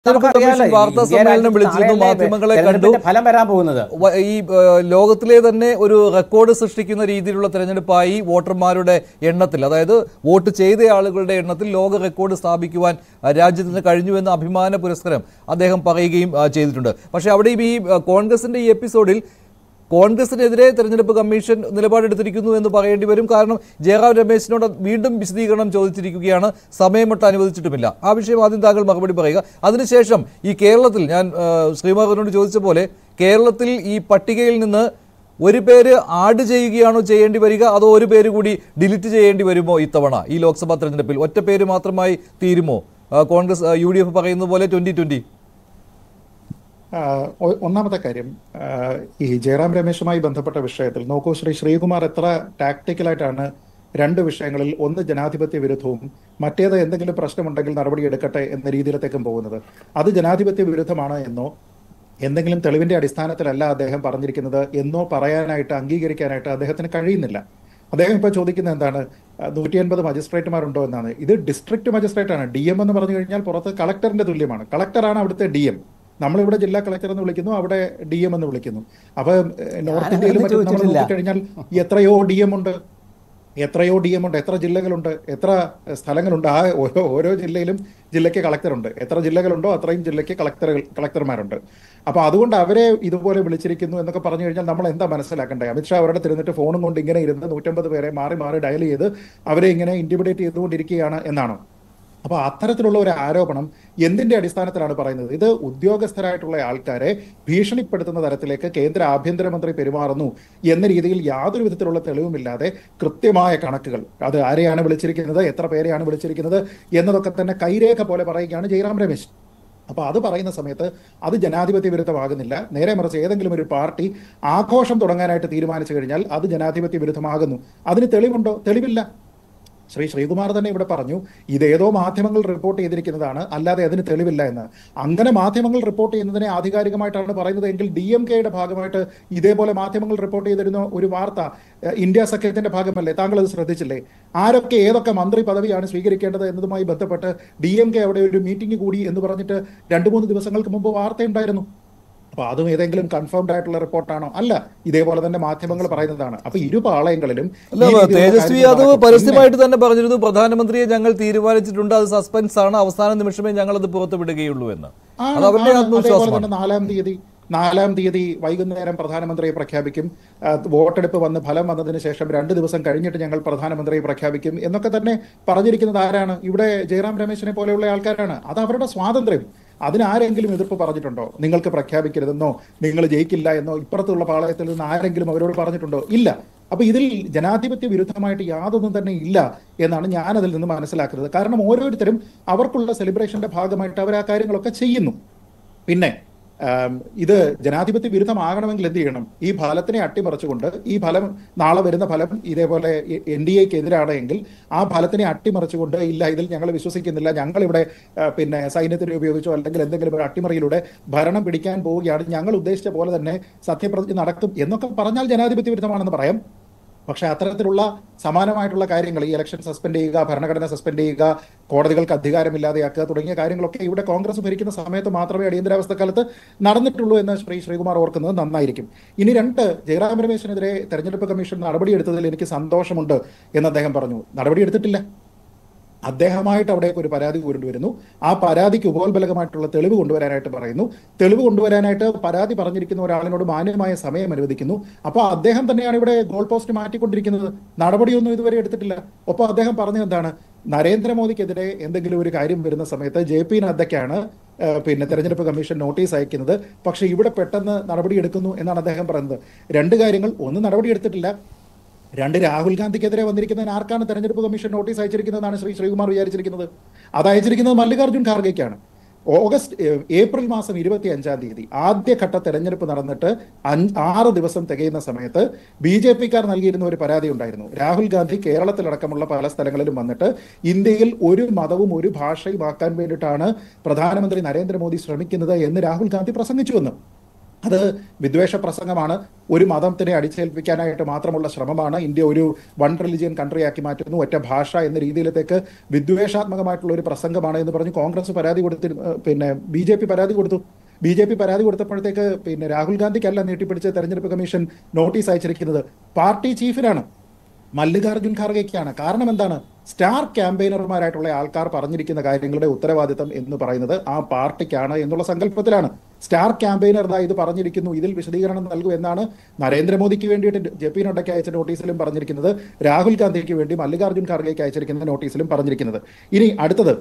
തെരഞ്ഞെടുപ്പ് നമുക്കറിയാലോ, കമ്മീഷൻ വാർത്താ ഇന്ത്യ സമ്മേളനം രാജ്യത്ത് വിളിച്ചിരുന്നു നാളെയല്ലേ മാധ്യമങ്ങളെ കണ്ടു തെരഞ്ഞെടുപ്പിന്റെ ഫലം വരാൻ പോകുന്നത് വ- ഈ ഏഹ്, ലോകത്തിലെ തന്നെ ഒരു റെക്കോർഡ് സൃഷ്ടിക്കുന്ന രീതിയിലുള്ള തെരഞ്ഞെടുപ്പായി വോട്ടർമാരുടെ എണ്ണത്തിൽ അതായത് വോട്ട് ചെയ്ത ആളുകളുടെ എണ്ണത്തിൽ ലോക റെക്കോർഡ് സ്ഥാപിക്കുവാൻ ആ, രാജ്യത്തിന് കഴിഞ്ഞുവെന്ന അഭിമാന പുരസ്കാരം അദ്ദേഹം പറയുകയും ആ, ചെയ്തിട്ടുണ്ട് പക്ഷേ അവിടെയും ഈ ആ, കോൺഗ്രസിന്റെ ഈ എപ്പിസോഡിൽ കോൺഗ്രസിനെതിരെ തെരഞ്ഞെടുപ്പ് കമ്മീഷൻ നിലപാടെടുത്തിരിക്കുന്നു എന്ന് പറയേണ്ടി വരും കാരണം ജയറാം രമേശിനോട് വീണ്ടും വിശദീകരണം ചോദിച്ചിരിക്കുകയാണ് സമയമൊട്ട് അനുവദിച്ചിട്ടുമില്ല ആ വിഷയം ആദ്യം താങ്കൾ മറുപടി പറയുക അതിനുശേഷം ഈ കേരളത്തിൽ ഞാൻ ആ, ശ്രീമാറിനോട് ചോദിച്ച പോലെ കേരളത്തിൽ ഈ പട്ടികയിൽ നിന്ന് ഒരു പേര് ആഡ് ചെയ്യുകയാണോ ചെയ്യേണ്ടി വരിക അതോ ഒരു പേര് കൂടി ഡിലീറ്റ് ചെയ്യേണ്ടി വരുമോ ഇത്തവണ ഈ ലോക്സഭാ തെരഞ്ഞെടുപ്പിൽ ഒറ്റ പേര് മാത്രമായി തീരുമോ ആ, കോൺഗ്രസ് യു ഡി എഫ് പറയുന്നത് പോലെ ട്വന്റി ട്വന്റി ആഹ് ഒ- ഒന്നാമത്തെ കാര്യം ആഹ് ഈ ജയറാം രമേശുമായി ബന്ധപ്പെട്ട വിഷയത്തിൽ നോക്കൂ ശ്രീ ശ്രീകുമാർ എത്ര ടാക്ടിക്കലായിട്ടാണ് രണ്ട് വിഷയങ്ങളിൽ ഒന്ന് ജനാധിപത്യ വിരുദ്ധവും മറ്റേത് എന്തെങ്കിലും പ്രശ്നമുണ്ടെങ്കിൽ നടപടി എടുക്കട്ടെ എന്ന രീതിയിലത്തേക്കും പോകുന്നത് അത് ജനാധിപത്യ വിരുദ്ധമാണ് എന്നോ എന്തെങ്കിലും തെളിവിന്റെ അടിസ്ഥാനത്തിലല്ല അദ്ദേഹം പറഞ്ഞിരിക്കുന്നത് എന്നോ പറയാനായിട്ട് അംഗീകരിക്കാനായിട്ട് അദ്ദേഹത്തിന് കഴിയുന്നില്ല അദ്ദേഹം ഇപ്പോൾ ചോദിക്കുന്നത് എന്താണ് നൂറ്റി അൻപത് മജിസ്ട്രേറ്റുമാരുണ്ടോ എന്നാണ് ഇത് ഡിസ്ട്രിക്ട് മജിസ്ട്രേറ്റ് ആണ് ഡി എം എന്ന് പറഞ്ഞു കഴിഞ്ഞാൽ പുറത്ത് കളക്ടറിന്റെ തുല്യമാണ് കളക്ടറാണ് അവിടുത്തെ ഡി എം നമ്മളിവിടെ ജില്ലാ കളക്ടർ എന്ന് വിളിക്കുന്നു അവിടെ ഡി എം എന്ന് വിളിക്കുന്നു അപ്പൊ ഏഹ്, നോർത്ത് ഇന്ത്യയിലും മറ്റും നമ്മൾ ചോദിച്ചിട്ടില്ല. നോക്കിക്കഴിഞ്ഞാൽ എത്രയോ ഡി എം ഉണ്ട് എത്രയോ ഡി എം ഉണ്ട് എത്ര ജില്ലകളുണ്ട് എത്ര ഏഹ്, സ്ഥലങ്ങളുണ്ട് ആ ഓരോ ഓരോ ജില്ലയിലും ജില്ലയ്ക്ക് കളക്ടറുണ്ട് എത്ര ജില്ലകളുണ്ടോ അത്രയും ജില്ലയ്ക്ക് കളക്ടർ കളക്ടർമാരുണ്ട് അപ്പൊ അതുകൊണ്ട് അവരെ ഇതുപോലെ വിളിച്ചിരിക്കുന്നു എന്നൊക്കെ പറഞ്ഞു കഴിഞ്ഞാൽ നമ്മൾ എന്താ മനസ്സിലാക്കണ്ടേ അമിത്ഷാ അവരുടെ തിരുന്നിട്ട് ഫോണും കൊണ്ട് ഇങ്ങനെ ഇരുന്ന് നൂറ്റമ്പത് പേരെ മാറി മാറി ഡയൽ ചെയ്ത് അവരെ ഇങ്ങനെ ഇന്റിമിഡേറ്റ് ചെയ്തുകൊണ്ടിരിക്കുകയാണ് എന്നാണോ അപ്പൊ അത്തരത്തിലുള്ള ഒരു ആരോപണം എന്തിന്റെ അടിസ്ഥാനത്തിലാണ് പറയുന്നത് ഇത് ഉദ്യോഗസ്ഥരായിട്ടുള്ള ആൾക്കാരെ ഭീഷണിപ്പെടുത്തുന്ന തരത്തിലേക്ക് കേന്ദ്ര ആഭ്യന്തരമന്ത്രി പെരുമാറുന്നു എന്ന രീതിയിൽ യാതൊരു വിധത്തിലുള്ള തെളിവുമില്ലാതെ കൃത്യമായ കണക്കുകൾ അത് ആരെയാണ് വിളിച്ചിരിക്കുന്നത് എത്ര പേരെയാണ് വിളിച്ചിരിക്കുന്നത് എന്നതൊക്കെ തന്നെ കൈരേഖ പോലെ പറയുകയാണ് ജയറാം രമേശ് അപ്പൊ അത് പറയുന്ന സമയത്ത് അത് ജനാധിപത്യ വിരുദ്ധമാകുന്നില്ല നേരെ മറിച്ച് ഏതെങ്കിലും ഒരു പാർട്ടി ആഘോഷം തുടങ്ങാനായിട്ട് തീരുമാനിച്ചു കഴിഞ്ഞാൽ അത് ജനാധിപത്യ വിരുദ്ധമാകുന്നു അതിന് തെളിവുണ്ടോ തെളിവില്ല ശ്രീ ശ്രീകുമാർ തന്നെ ഇവിടെ പറഞ്ഞു ഇതേതോ മാധ്യമങ്ങൾ റിപ്പോർട്ട് ചെയ്തിരിക്കുന്നതാണ് അല്ലാതെ അതിന് തെളിവില്ല എന്ന് അങ്ങനെ മാധ്യമങ്ങൾ റിപ്പോർട്ട് ചെയ്യുന്നതിനെ ആധികാരികമായിട്ടാണ് പറയുന്നത് എങ്കിൽ ഡി എം കെയുടെ ഭാഗമായിട്ട് ഇതേപോലെ മാധ്യമങ്ങൾ റിപ്പോർട്ട് ചെയ്തിരുന്ന ഒരു വാർത്ത ഏഹ്, ഇന്ത്യ സഖ്യത്തിന്റെ ഭാഗമല്ലേ താങ്കൾ അത് ശ്രദ്ധിച്ചില്ലേ ആരൊക്കെ ഏതൊക്കെ മന്ത്രി പദവിയാണ് സ്വീകരിക്കേണ്ടത് എന്നതുമായി ബന്ധപ്പെട്ട് ഡി എം കെ അവിടെ ഒരു മീറ്റിംഗ് കൂടി എന്ന് പറഞ്ഞിട്ട് രണ്ടു മൂന്ന് ദിവസങ്ങൾക്ക് മുമ്പ് വാർത്തയുണ്ടായിരുന്നു അപ്പൊ അതും ഏതെങ്കിലും കൺഫേംഡ് ആയിട്ടുള്ള റിപ്പോർട്ടാണോ അല്ല ഇതേപോലെ തന്നെ മാധ്യമങ്ങൾ പറയുന്നതാണ് അപ്പൊ ഇരു പാളയങ്ങളിലും ഈ അല്ല രീതിയിലുള്ള തേജസ്വി കാര്യങ്ങൾ യാദവ് നടക്കും. പരസ്യമായിട്ട് തന്നെ പറഞ്ഞിരുന്നു പ്രധാനമന്ത്രിയെ ഞങ്ങൾ തീരുമാനിച്ചിട്ടുണ്ട് അത് സസ്പെൻസ് ആണ് അവസാന നിമിഷമേ ഞങ്ങൾ അത് പുറത്തു വിടുകയുള്ളൂ എന്ന് ആണ്, അത് അവരുടെ ആണ്. അതേപോലെ ആത്മവിശ്വാസമാണ് തന്നെ നാലാം തീയതി നാലാം തീയതി വൈകുന്നേരം പ്രധാനമന്ത്രിയെ പ്രഖ്യാപിക്കും ആ, വോട്ടെടുപ്പ് വന്ന് ഫലം വന്നതിന് ശേഷം രണ്ട് ദിവസം കഴിഞ്ഞിട്ട് ഞങ്ങൾ പ്രധാനമന്ത്രിയെ പ്രഖ്യാപിക്കും എന്നൊക്കെ തന്നെ പറഞ്ഞിരിക്കുന്നത് ആരാണ് ഇവിടെ ജയറാം രമേശിനെ പോലെയുള്ള ആൾക്കാരാണ് അത് അവരുടെ സ്വാതന്ത്ര്യം അതിനാരെങ്കിലും എതിർപ്പ് പറഞ്ഞിട്ടുണ്ടോ നിങ്ങൾക്ക് പ്രഖ്യാപിക്കരുതെന്നോ നിങ്ങൾ ജയിക്കില്ല എന്നോ ഇപ്പുറത്തുള്ള പാളയത്തിൽ നിന്ന് ആരെങ്കിലും അവരോട് പറഞ്ഞിട്ടുണ്ടോ ഇല്ല അപ്പൊ ഇതിൽ ജനാധിപത്യ വിരുദ്ധമായിട്ട് യാതൊന്നും തന്നെ ഇല്ല എന്നാണ് ഞാൻ അതിൽ നിന്ന് മനസ്സിലാക്കുന്നത് കാരണം ഓരോരുത്തരും അവർക്കുള്ള സെലിബ്രേഷന്റെ ഭാഗമായിട്ട് അവർ ആ കാര്യങ്ങളൊക്കെ ചെയ്യുന്നു പിന്നെ ആം, ഇത് ജനാധിപത്യ വിരുദ്ധമാകണമെങ്കിൽ എന്ത് ചെയ്യണം ഈ ഫലത്തിനെ അട്ടിമറിച്ചുകൊണ്ട് ഈ ഫലം നാളെ വരുന്ന ഫലം ഇതേപോലെ എൻ ഡി എക്ക് എതിരാണ് എങ്കിൽ ആ ഫലത്തിനെ അട്ടിമറിച്ചുകൊണ്ട് ഇല്ല ഇതിൽ ഞങ്ങൾ വിശ്വസിക്കുന്നില്ല ഞങ്ങൾ ഇവിടെ ആ, പിന്നെ സൈന്യത്തിനെ ഉപയോഗിച്ചോ അല്ലെങ്കിൽ എന്തെങ്കിലും ഒരു അട്ടിമറിയിലൂടെ ഭരണം പിടിക്കാൻ പോവുകയാണ് ഞങ്ങൾ ഉദ്ദേശിച്ച പോലെ തന്നെ സത്യപ്രതിജ്ഞ നടക്കും എന്നൊക്കെ പറഞ്ഞാൽ ജനാധിപത്യ വിരുദ്ധമാണെന്ന് പറയാം പക്ഷെ അത്തരത്തിലുള്ള സമാനമായിട്ടുള്ള കാര്യങ്ങൾ ഈ ഇലക്ഷൻ സസ്പെൻഡ് ചെയ്യുക ഭരണഘടന സസ്പെൻഡ് ചെയ്യുക കോടതികൾക്ക് അധികാരമില്ലാതെയാക്കുക തുടങ്ങിയ കാര്യങ്ങളൊക്കെ ഇവിടെ കോൺഗ്രസ് ഭരിക്കുന്ന സമയത്ത് മാത്രമേ അടിയന്തരാവസ്ഥ കാലത്ത് നടന്നിട്ടുള്ളൂ എന്ന് ശ്രീ ശ്രീകുമാർ ഓർക്കുന്നത് നന്നായിരിക്കും ഇനി രണ്ട് ജയറാം രമേശിനെതിരെ തെരഞ്ഞെടുപ്പ് കമ്മീഷൻ നടപടിയെടുത്തതിൽ എനിക്ക് സന്തോഷമുണ്ട് എന്ന് അദ്ദേഹം പറഞ്ഞു നടപടിയെടുത്തിട്ടില്ല അദ്ദേഹമായിട്ട് അവിടേക്ക് ഒരു പരാതി കൊണ്ടുവരുന്നു ആ പരാതിക്ക് ഉപോത്ബലകമായിട്ടുള്ള തെളിവ് കൊണ്ടുവരാനായിട്ട് പറയുന്നു തെളിവ് കൊണ്ടുവരാനായിട്ട് പരാതി പറഞ്ഞിരിക്കുന്ന ഒരാളിനോട് മാന്യമായ സമയം അനുവദിക്കുന്നു അപ്പോൾ അദ്ദേഹം തന്നെയാണ് ഇവിടെ ഗോൾ പോസ്റ്റ് മാറ്റിക്കൊണ്ടിരിക്കുന്നത് നടപടിയൊന്നും ഇതുവരെ എടുത്തിട്ടില്ല ഒപ്പം അദ്ദേഹം പറഞ്ഞത് എന്താണ് നരേന്ദ്രമോദിക്കെതിരെ എന്തെങ്കിലും ഒരു കാര്യം വരുന്ന സമയത്ത് ജെ പി നദ്ദയ്ക്കാണ് ഏഹ്, പിന്നെ തെരഞ്ഞെടുപ്പ് കമ്മീഷൻ നോട്ടീസ് അയക്കുന്നത് പക്ഷേ ഇവിടെ പെട്ടെന്ന് നടപടി എടുക്കുന്നു എന്നാണ് അദ്ദേഹം പറയുന്നത് രണ്ട് കാര്യങ്ങൾ ഒന്ന് നടപടി എടുത്തിട്ടില്ല രണ്ട് രാഹുൽ ഗാന്ധിക്കെതിരെ വന്നിരിക്കുന്നതിന് ആർക്കാണ് തെരഞ്ഞെടുപ്പ് കമ്മീഷൻ നോട്ടീസ് അയച്ചിരിക്കുന്നതെന്നാണ് ശ്രീ ശ്രീകുമാർ വിചാരിച്ചിരിക്കുന്നത് അത് അയച്ചിരിക്കുന്നത് മല്ലികാർജ്ജുൻ ഖാർഗെക്കാണ് ഓഗസ്റ്റ് ഏഹ്, ഏപ്രിൽ മാസം ഇരുപത്തി അഞ്ചാം തീയതി ആദ്യഘട്ട തെരഞ്ഞെടുപ്പ് നടന്നിട്ട് അഞ്ച് ആറ് ദിവസം തികയുന്ന സമയത്ത് ബി ജെ പിക്കാർ നൽകിയിരുന്ന ഒരു പരാതി ഉണ്ടായിരുന്നു രാഹുൽ ഗാന്ധി കേരളത്തിലടക്കമുള്ള പല സ്ഥലങ്ങളിലും വന്നിട്ട് ഇന്ത്യയിൽ ഒരു മതവും ഒരു ഭാഷയും ആക്കാൻ വേണ്ടിയിട്ടാണ് പ്രധാനമന്ത്രി നരേന്ദ്രമോദി ശ്രമിക്കുന്നത് എന്ന് രാഹുൽ ഗാന്ധി പ്രസംഗിച്ചു വന്നു അത് വിദ്വേഷ പ്രസംഗമാണ് ഒരു മതത്തിനെ അടിച്ചേൽപ്പിക്കാനായിട്ട് മാത്രമുള്ള ശ്രമമാണ് ഇന്ത്യ ഒരു വൺ റിലിജിയൻ കൺട്രിയാക്കി മാറ്റുന്നു ഒറ്റ ഭാഷ എന്ന രീതിയിലത്തേക്ക് വിദ്വേഷാത്മകമായിട്ടുള്ള ഒരു പ്രസംഗമാണ് എന്ന് പറഞ്ഞ് കോൺഗ്രസ് പരാതി കൊടുത്തി പിന്നെ ബി ജെ പി പരാതി കൊടുത്തു ബി ജെ പി പരാതി കൊടുത്തപ്പോഴത്തേക്ക് പിന്നെ രാഹുൽ ഗാന്ധിക്കല്ല നീട്ടിപ്പിടിച്ച് തെരഞ്ഞെടുപ്പ് കമ്മീഷൻ നോട്ടീസ് അയച്ചിരിക്കുന്നത് പാർട്ടി ചീഫിനാണ് മല്ലികാർജുൻ ഖാർഗെക്കാണ് കാരണം എന്താണ് സ്റ്റാർ ക്യാമ്പയിനർമാരായിട്ടുള്ള ആൾക്കാർ പറഞ്ഞിരിക്കുന്ന കാര്യങ്ങളുടെ ഉത്തരവാദിത്തം എന്ന് പറയുന്നത് ആ പാർട്ടിക്കാണ് എന്നുള്ള സങ്കല്പത്തിലാണ് സ്റ്റാർ ക്യാമ്പയിനർ ദാ ഇത് പറഞ്ഞിരിക്കുന്നു ഇതിൽ വിശദീകരണം നൽകും എന്നാണ് നരേന്ദ്രമോദിക്ക് വേണ്ടിയിട്ട് ജെ പി നഡ്ഡയ്ക്ക് അയച്ച നോട്ടീസിലും പറഞ്ഞിരിക്കുന്നത് രാഹുൽ ഗാന്ധിക്ക് വേണ്ടി മല്ലികാർജുൻ ഖാർഗെക്ക് അയച്ചിരിക്കുന്ന നോട്ടീസിലും പറഞ്ഞിരിക്കുന്നത് ഇനി അടുത്തത്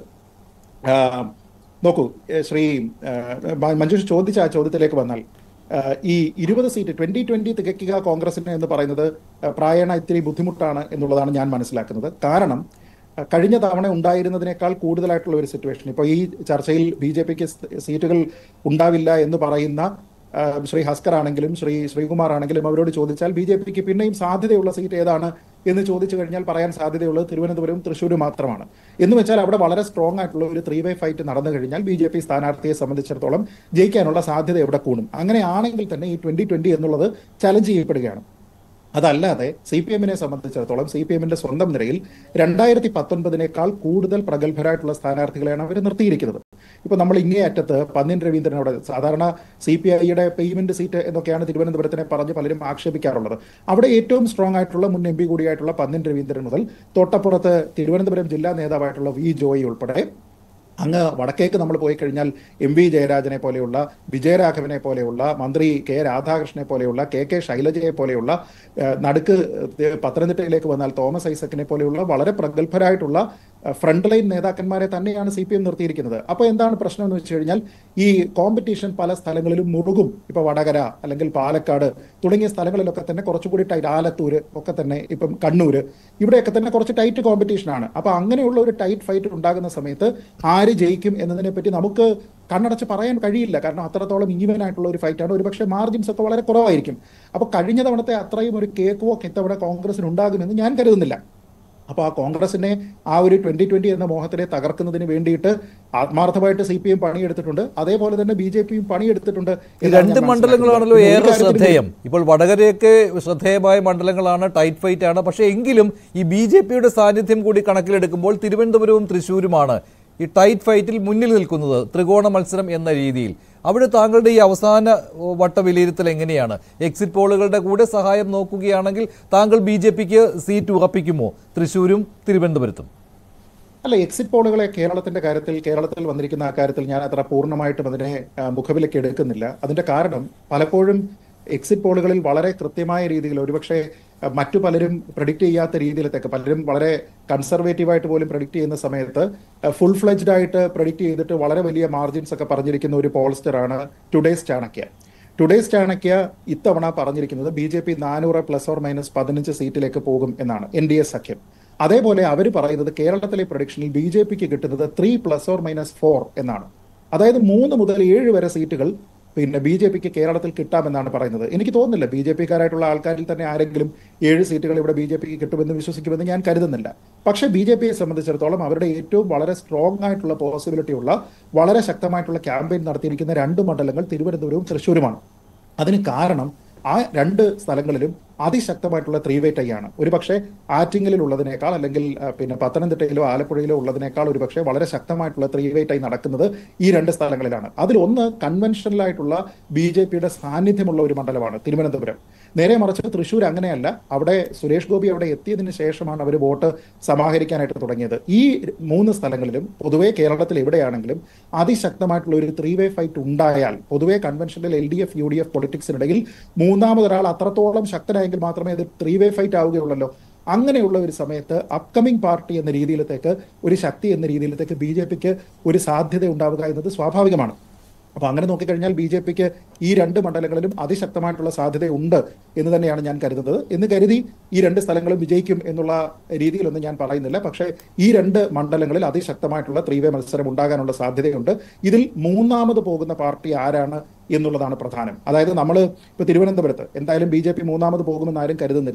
ആ, നോക്കൂ ഏ, ശ്രീ ആ, മ- മഞ്ജുഷ് ചോദിച്ച ആ ചോദ്യത്തിലേക്ക് വന്നാൽ ആ, ഈ ഇരുപത് സീറ്റ് ട്വന്റി ട്വന്റി തികയ്ക്കുക കോൺഗ്രസിന് എന്ന് പറയുന്നത് ആ, പ്രായണ ഇത്തിരി ബുദ്ധിമുട്ടാണ് എന്നുള്ളതാണ് ഞാൻ മനസ്സിലാക്കുന്നത് കാരണം ആ, കഴിഞ്ഞ തവണ ഉണ്ടായിരുന്നതിനേക്കാൾ കൂടുതലായിട്ടുള്ള ഒരു സിറ്റുവേഷൻ ഇപ്പോൾ ഈ ചർച്ചയിൽ ബി ജെ പിക്ക് സീറ്റുകൾ ഉണ്ടാവില്ല എന്ന് പറയുന്ന ആ, ശ്രീ ഹസ്കർ ആണെങ്കിലും ശ്രീ ശ്രീകുമാർ ആണെങ്കിലും അവരോട് ചോദിച്ചാൽ ബി ജെ പിക്ക് പിന്നെയും സാധ്യതയുള്ള സീറ്റ് ഏതാണ് എന്ന് ചോദിച്ചു കഴിഞ്ഞാൽ പറയാൻ സാധ്യതയുള്ളത് തിരുവനന്തപുരവും തൃശ്ശൂരും മാത്രമാണ് എന്ന് വെച്ചാൽ അവിടെ വളരെ സ്ട്രോങ് ആയിട്ടുള്ള ഒരു ത്രീ വേ ഫൈറ്റ് നടന്നു കഴിഞ്ഞാൽ ബി ജെ പി സ്ഥാനാർത്ഥിയെ സംബന്ധിച്ചിടത്തോളം ജയിക്കാനുള്ള സാധ്യത എവിടെ കൂടും അങ്ങനെയാണെങ്കിൽ തന്നെ ഈ ട്വന്റി ട്വന്റി എന്നുള്ളത് ചലഞ്ച് ചെയ്യപ്പെടുകയാണ് അതല്ലാതെ സി പി എമ്മിനെ സംബന്ധിച്ചിടത്തോളം സി പി എമ്മിന്റെ സ്വന്തം നിരയിൽ രണ്ടായിരത്തി പത്തൊൻപതിനേക്കാൾ കൂടുതൽ പ്രഗത്ഭരായിട്ടുള്ള സ്ഥാനാർത്ഥികളെയാണ് അവർ നിർത്തിയിരിക്കുന്നത് ഇപ്പൊ നമ്മൾ ഇങ്ങേ അറ്റത്ത് പന്നിൻ രവീന്ദ്രനോട് സാധാരണ സി പി ഐയുടെ പേയ്മെന്റ് സീറ്റ് എന്നൊക്കെയാണ് തിരുവനന്തപുരത്തിനെ പറഞ്ഞ് പലരും ആക്ഷേപിക്കാറുള്ളത് അവിടെ ഏറ്റവും സ്ട്രോങ് ആയിട്ടുള്ള മുൻ എം പി കൂടിയായിട്ടുള്ള പന്നിൻ രവീന്ദ്രൻ മുതൽ തൊട്ടപ്പുറത്ത് തിരുവനന്തപുരം ജില്ലാ നേതാവായിട്ടുള്ള വി ജോയി ഉൾപ്പെടെ അങ്ങ് വടക്കേക്ക് നമ്മൾ പോയി കഴിഞ്ഞാൽ എം വി ജയരാജനെ പോലെയുള്ള വിജയരാഘവനെ പോലെയുള്ള മന്ത്രി കെ രാധാകൃഷ്ണനെ പോലെയുള്ള കെ കെ ശൈലജയെ പോലെയുള്ള ഏഹ്, നടുക്ക് ഏഹ്, പത്തനംതിട്ടയിലേക്ക് വന്നാൽ തോമസ് ഐസക്കിനെ പോലെയുള്ള വളരെ പ്രഗത്ഭരായിട്ടുള്ള ഫ്രണ്ട് ലൈൻ നേതാക്കന്മാരെ തന്നെയാണ് സി പി എം നിർത്തിയിരിക്കുന്നത് അപ്പോൾ എന്താണ് പ്രശ്നം എന്ന് വെച്ച് കഴിഞ്ഞാൽ ഈ കോമ്പറ്റീഷൻ പല സ്ഥലങ്ങളിലും മുറുകും ഇപ്പൊ വടകര അല്ലെങ്കിൽ പാലക്കാട് തുടങ്ങിയ സ്ഥലങ്ങളിലൊക്കെ തന്നെ കുറച്ചുകൂടി ടൈറ്റ് ആലത്തൂര് ഒക്കെ തന്നെ ഇപ്പം കണ്ണൂര് ഇവിടെയൊക്കെ തന്നെ കുറച്ച് ടൈറ്റ് കോമ്പറ്റീഷൻ ആണ് അപ്പൊ അങ്ങനെയുള്ള ഒരു ടൈറ്റ് ഫൈറ്റ് ഉണ്ടാകുന്ന സമയത്ത് ആര് ജയിക്കും എന്നതിനെ പറ്റി നമുക്ക് കണ്ണടച്ച് പറയാൻ കഴിയില്ല കാരണം അത്രത്തോളം ഈവൻ ആയിട്ടുള്ള ഒരു ഫൈറ്റാണ് ഒരുപക്ഷെ മാർജിൻസ് ഒക്കെ വളരെ കുറവായിരിക്കും അപ്പൊ കഴിഞ്ഞ തവണത്തെ അത്രയും ഒരു കേക്ക് വോക്ക് ഇത്തവണ കോൺഗ്രസിന് ഉണ്ടാകുമെന്ന് ഞാൻ കരുതുന്നില്ല അപ്പോൾ ആ കോൺഗ്രസിനെ ആ ഒരു ട്വന്റി ട്വന്റി എന്ന മോഹത്തിനെ തകർക്കുന്നതിന് വേണ്ടിയിട്ട് ആത്മാർത്ഥമായിട്ട് സി പി എം പണിയെടുത്തിട്ടുണ്ട് അതേപോലെ തന്നെ ബി ജെ പിയും പണിയെടുത്തിട്ടുണ്ട് ഈ എന്നാണ് രണ്ട് ഞാൻ മണ്ഡലങ്ങളാണല്ലോ മനസ്സിലാക്കുന്നത്. ഏറെ ഒരു കാര്യത്തിൽ ശ്രദ്ധേയം ഇപ്പോൾ വടകരയൊക്കെ ശ്രദ്ധേയമായ മണ്ഡലങ്ങളാണ് ടൈറ്റ് ഫൈറ്റ് ആണ് പക്ഷേ എങ്കിലും ഈ ബി ജെ പിയുടെ സാന്നിധ്യം കൂടി കണക്കിലെടുക്കുമ്പോൾ തിരുവനന്തപുരവും തൃശ്ശൂരുമാണ് ഈ ടൈറ്റ് ഫൈറ്റിൽ മുന്നിൽ നിൽക്കുന്നത് ത്രികോണ മത്സരം എന്ന രീതിയിൽ അവിടെ താങ്കളുടെ ഈ അവസാന ഓ, വട്ട വിലയിരുത്തൽ എങ്ങനെയാണ് എക്സിറ്റ് പോളുകളുടെ കൂടെ സഹായം നോക്കുകയാണെങ്കിൽ താങ്കൾ ബി ജെ പിക്ക് സീറ്റ് ഉറപ്പിക്കുമോ തൃശ്ശൂരും തിരുവനന്തപുരത്തും അല്ല എക്സിറ്റ് പോളുകളെ കേരളത്തിന്റെ കാര്യത്തിൽ കേരളത്തിൽ വന്നിരിക്കുന്ന ആ കാര്യത്തിൽ ഞാൻ അത്ര പൂർണ്ണമായിട്ടും അതിനെ ആ, മുഖവിലേക്ക് എടുക്കുന്നില്ല അതിന്റെ കാരണം പലപ്പോഴും എക്സിറ്റ് പോളുകളിൽ വളരെ കൃത്യമായ രീതിയിൽ ഒരുപക്ഷെ ആ, മറ്റു പലരും പ്രഡിക്റ്റ് ചെയ്യാത്ത രീതിയിലത്തേക്ക് പലരും വളരെ കൺസർവേറ്റീവായിട്ട് പോലും പ്രഡിക്റ്റ് ചെയ്യുന്ന സമയത്ത് ഫുൾ ഫ്ലെജ്ഡ് ആയിട്ട് പ്രഡിക്റ്റ് ചെയ്തിട്ട് വളരെ വലിയ മാർജിൻസ് ഒക്കെ പറഞ്ഞിരിക്കുന്ന ഒരു പോൾസ്റ്ററാണ് ടുഡേസ് ചാണക്യ ടുഡേസ് ചാണക്യ ഇത്തവണ പറഞ്ഞിരിക്കുന്നത് ബി ജെ പി നാനൂറ് പ്ലസ് ഓർ മൈനസ് പതിനഞ്ച് സീറ്റിലേക്ക് പോകും എന്നാണ് എൻ ഡി എ സഖ്യം അതേപോലെ അവർ പറയുന്നത് കേരളത്തിലെ പ്രൊഡിക്ഷനിൽ ബി ജെ പിക്ക് കിട്ടുന്നത് three plus or minus four എന്നാണ് അതായത് മൂന്ന് മുതൽ ഏഴ് വരെ സീറ്റുകൾ പിന്നെ ബി ജെ പിക്ക് കേരളത്തിൽ കിട്ടാമെന്നാണ് പറയുന്നത് എനിക്ക് തോന്നുന്നില്ല ബി ജെ പിക്കാരായിട്ടുള്ള ആൾക്കാരിൽ തന്നെ ആരെങ്കിലും ഏഴ് സീറ്റുകൾ ഇവിടെ ബി ജെ പിക്ക് കിട്ടുമെന്ന് വിശ്വസിക്കുമെന്ന് ഞാൻ കരുതുന്നില്ല പക്ഷേ ബി ജെ പിയെ സംബന്ധിച്ചിടത്തോളം അവരുടെ ഏറ്റവും വളരെ സ്ട്രോങ് ആയിട്ടുള്ള പോസിബിലിറ്റി ഉള്ള വളരെ ശക്തമായിട്ടുള്ള ക്യാമ്പയിൻ നടത്തിയിരിക്കുന്ന രണ്ട് മണ്ഡലങ്ങൾ തിരുവനന്തപുരവും തൃശ്ശൂരുമാണ് അതിന് കാരണം ആ രണ്ട് സ്ഥലങ്ങളിലും അതിശക്തമായിട്ടുള്ള ത്രീ വേ ടൈ ആണ് ഒരുപക്ഷെ ആറ്റിങ്ങലിൽ ഉള്ളതിനേക്കാൾ അല്ലെങ്കിൽ ആ, പിന്നെ പത്തനംതിട്ടയിലോ ആലപ്പുഴയിലോ ഉള്ളതിനേക്കാൾ ഒരുപക്ഷെ വളരെ ശക്തമായിട്ടുള്ള ത്രീ വേ ടൈ നടക്കുന്നത് ഈ രണ്ട് സ്ഥലങ്ങളിലാണ് അതിൽ ഒന്ന് കൺവെൻഷനൽ ആയിട്ടുള്ള ബി ജെ പിയുടെ സാന്നിധ്യമുള്ള ഒരു മണ്ഡലമാണ് തിരുവനന്തപുരം നേരെ മറിച്ച് തൃശ്ശൂർ അങ്ങനെയല്ല അവിടെ സുരേഷ് ഗോപി അവിടെ എത്തിയതിന് ശേഷമാണ് അവർ വോട്ട് സമാഹരിക്കാനായിട്ട് തുടങ്ങിയത് ഈ മൂന്ന് സ്ഥലങ്ങളിലും പൊതുവെ കേരളത്തിൽ എവിടെയാണെങ്കിലും അതിശക്തമായിട്ടുള്ള ഒരു ത്രീ വേ ഫൈറ്റ് ഉണ്ടായാൽ പൊതുവെ കൺവെൻഷനിൽ L D F U D F പൊളിറ്റിക്സിനിടയിൽ മൂന്നാമതൊരാൾ അത്രത്തോളം ശക്തനായെങ്കിൽ മാത്രമേ അത് ത്രീ വേ ഫൈറ്റ് ആവുകയുള്ളല്ലോ അങ്ങനെയുള്ള ഒരു സമയത്ത് അപ്കമിംഗ് പാർട്ടി എന്ന രീതിയിലത്തേക്ക് ഒരു ശക്തി എന്ന രീതിയിലത്തേക്ക് ബി ജെ പിക്ക് ഒരു സാധ്യത ഉണ്ടാവുക എന്നത് സ്വാഭാവികമാണ് അപ്പൊ അങ്ങനെ നോക്കിക്കഴിഞ്ഞാൽ ബി ജെ പിക്ക് ഈ രണ്ട് മണ്ഡലങ്ങളിലും അതിശക്തമായിട്ടുള്ള സാധ്യതയുണ്ട് എന്ന് തന്നെയാണ് ഞാൻ കരുതുന്നത് എന്ന് കരുതി ഈ രണ്ട് സ്ഥലങ്ങളും വിജയിക്കും എന്നുള്ള രീതിയിലൊന്നും ഞാൻ പറയുന്നില്ല പക്ഷേ ഈ രണ്ട് മണ്ഡലങ്ങളിൽ അതിശക്തമായിട്ടുള്ള ത്രീവേ മത്സരം ഉണ്ടാകാനുള്ള സാധ്യതയുണ്ട് ഇതിൽ മൂന്നാമത് പോകുന്ന പാർട്ടി ആരാണ് എന്നുള്ളതാണ് പ്രധാനം അതായത് നമ്മൾ ഇപ്പൊ തിരുവനന്തപുരത്ത് എന്തായാലും ബി ജെ പി മൂന്നാമത് പോകുമെന്ന് ആരും കരുതുന്നില്ല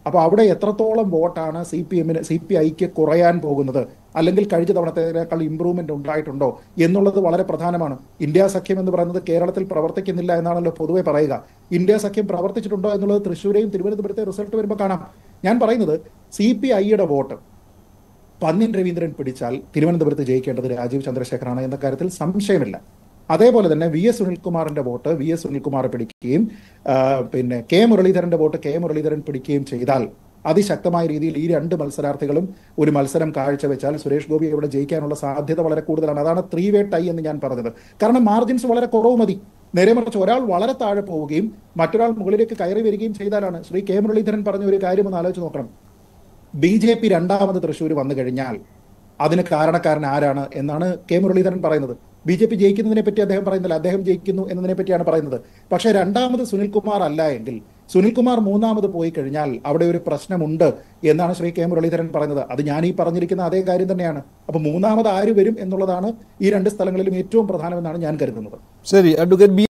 അപ്പോൾ അവിടെ എത്രത്തോളം വോട്ടാണ് സി പി എമ്മിന് സി പി ഐക്ക് കുറയാൻ പോകുന്നത് അല്ലെങ്കിൽ കഴിഞ്ഞ തവണത്തേക്കാൾ ഇമ്പ്രൂവ്മെന്റ് ഉണ്ടായിട്ടുണ്ടോ എന്നുള്ളത് വളരെ പ്രധാനമാണ് ഇന്ത്യ സഖ്യം എന്ന് പറയുന്നത് കേരളത്തിൽ പ്രവർത്തിക്കുന്നില്ല എന്നാണല്ലോ പൊതുവെ പറയുക ഇന്ത്യ സഖ്യം പ്രവർത്തിച്ചിട്ടുണ്ടോ എന്നുള്ളത് തൃശ്ശൂരെയും തിരുവനന്തപുരത്തെ റിസൾട്ട് വരുമ്പോൾ കാണാം ഞാൻ പറയുന്നത് സി പി ഐയുടെ വോട്ട് പന്നിൻ രവീന്ദ്രൻ പിടിച്ചാൽ തിരുവനന്തപുരത്ത് ജയിക്കേണ്ടത് രാജീവ് ചന്ദ്രശേഖറാണ് എന്ന കാര്യത്തിൽ സംശയമില്ല അതേപോലെ തന്നെ വി എസ് സുനിൽകുമാറിന്റെ വോട്ട് വി എസ് സുനിൽകുമാർ പിടിക്കുകയും ആ, പിന്നെ കെ മുരളീധരന്റെ വോട്ട് കെ മുരളീധരൻ പിടിക്കുകയും ചെയ്താൽ അതിശക്തമായ രീതിയിൽ ഈ രണ്ട് മത്സരാർത്ഥികളും ഒരു മത്സരം കാഴ്ചവെച്ചാൽ സുരേഷ് ഗോപി ഇവിടെ ജയിക്കാനുള്ള സാധ്യത വളരെ കൂടുതലാണ് അതാണ് ത്രീ വേ ടൈ എന്ന് ഞാൻ പറഞ്ഞത് കാരണം മാർജിൻസ് വളരെ കുറവ് മതി നേരെ മറിച്ച് ഒരാൾ വളരെ താഴെ പോവുകയും മറ്റൊരാൾ മുകളിലേക്ക് കയറി വരികയും ചെയ്താലാണ് ശ്രീ കെ മുരളീധരൻ പറഞ്ഞ ഒരു കാര്യം ഒന്ന് ആലോചിച്ച് നോക്കണം ബി ജെ പി രണ്ടാമത് തൃശ്ശൂർ വന്നു കഴിഞ്ഞാൽ അതിന് കാരണക്കാരൻ ആരാണ് എന്നാണ് കെ മുരളീധരൻ പറയുന്നത് ബി ജെ പി ജയിക്കുന്നതിനെ പറ്റി അദ്ദേഹം പറയുന്നില്ല അദ്ദേഹം ജയിക്കുന്നു എന്നതിനെ പറ്റിയാണ് പറയുന്നത് പക്ഷേ രണ്ടാമത് സുനിൽകുമാർ അല്ല എങ്കിൽ സുനിൽകുമാർ മൂന്നാമത് പോയി കഴിഞ്ഞാൽ അവിടെ ഒരു പ്രശ്നമുണ്ട് എന്നാണ് ശ്രീ കെ മുരളീധരൻ പറയുന്നത് അത് ഞാൻ ഈ പറഞ്ഞിരിക്കുന്ന അതേ കാര്യം തന്നെയാണ് അപ്പൊ മൂന്നാമത് ആര് വരും എന്നുള്ളതാണ് ഈ രണ്ട് സ്ഥലങ്ങളിലും ഏറ്റവും പ്രധാനമെന്നാണ് ഞാൻ കരുതുന്നത് ശരി അഡ്വക്കേറ്റ് ബി